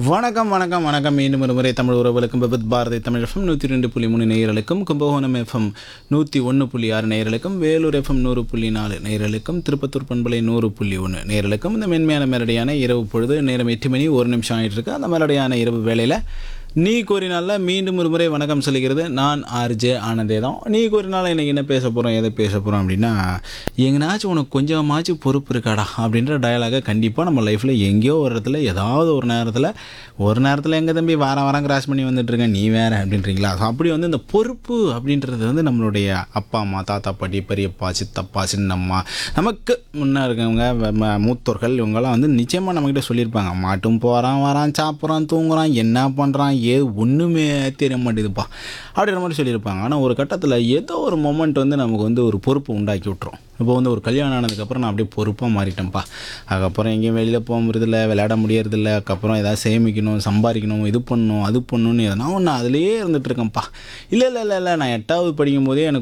வணக்கம் வணக்கம் வணக்கம் மீண்டும் ஒரு முறை தமிழ் உறவுகளுக்கும் விபத் பாரதி தமிழ் எஃப்எம் நூற்றி ரெண்டு புள்ளி மூணு நேயர்களுக்கும் கும்பகோணம் எஃப்எம் நூற்றி ஒன்று புள்ளி ஆறு நேயர்களுக்கும் வேலூர் எஃப்எம் நூறு புள்ளி நாலு நேயர்களுக்கும் திருப்பத்தூர் பண்பலை நூறு புள்ளி ஒன்று நேயர்களுக்கும் இந்த மென்மையான மெலடியான இரவு பொழுது நேரம் எட்டு மணி ஒரு நிமிஷம் ஆகிட்டு இருக்கு அந்த மெலடியான இரவு வேளையில் நீ கூறினால மீண்டும் ஒரு முறை வணக்கம் சொல்லிக்கிறது நான் ஆர்ஜே ஆனந்தே தான் நீ கூறினால இன்னைக்கு என்ன பேச போகிறோம் எதை பேச போகிறோம் அப்படின்னா எங்கனாச்சும் உனக்கு கொஞ்சமாச்சும் பொறுப்பு இருக்காடா அப்படின்ற டயலாகை கண்டிப்பாக நம்ம லைஃப்பில் எங்கேயோ ஒரு இடத்துல ஏதாவது ஒரு நேரத்தில் ஒரு நேரத்தில் எங்கள் தம்பி வாரம் வாரம் கிராஸ் பண்ணி வந்துட்டு இருக்கேன் நீ வேற அப்படின்றீங்களா ஸோ அப்படி வந்து இந்த பொறுப்பு அப்படின்றது வந்து நம்மளுடைய அப்பா அம்மா தாத்தா பாட்டி பெரியப்பா சித்தப்பா சின்னம்மா நமக்கு முன்னே இருக்கவங்க வ- ம- மூத்தோர்கள் இவங்கெல்லாம் வந்து நிச்சயமாக நம்மக்கிட்ட சொல்லியிருப்பாங்க மாட்டும் போகிறான் வரான் சாப்பிட்றான் தூங்குறான் என்ன பண்ணுறான் ஏ ஒன்றுமே தெரிய மாட்டேதுப்பா அப்படின்ற மாதிரி சொல்லியிருப்பாங்க ஆனால் ஒரு கட்டத்தில் ஏதோ ஒரு மொமெண்ட் வந்து நமக்கு வந்து ஒரு பொறுப்பு உண்டாக்கி விட்ரும் இப்போ வந்து ஒரு கல்யாணம் ஆனதுக்கப்புறம் நான் அப்படியே பொறுப்பாக மாறிட்டேன்ப்பா அதுக்கப்புறம் எங்கேயும் வெளியில் போக முடியறதில்ல விளையாட முடியறதில்ல அதுக்கப்புறம் ஏதாவது சேமிக்கணும் சம்பாதிக்கணும் இது பண்ணணும் அது பண்ணணும்னு எதனா ஒன்று அதுலேயே இருந்துட்டு இருக்கேன்ப்பா இல்லை இல்லை இல்லை இல்லை நான் எட்டாவது படிக்கும் போதே எனக்கு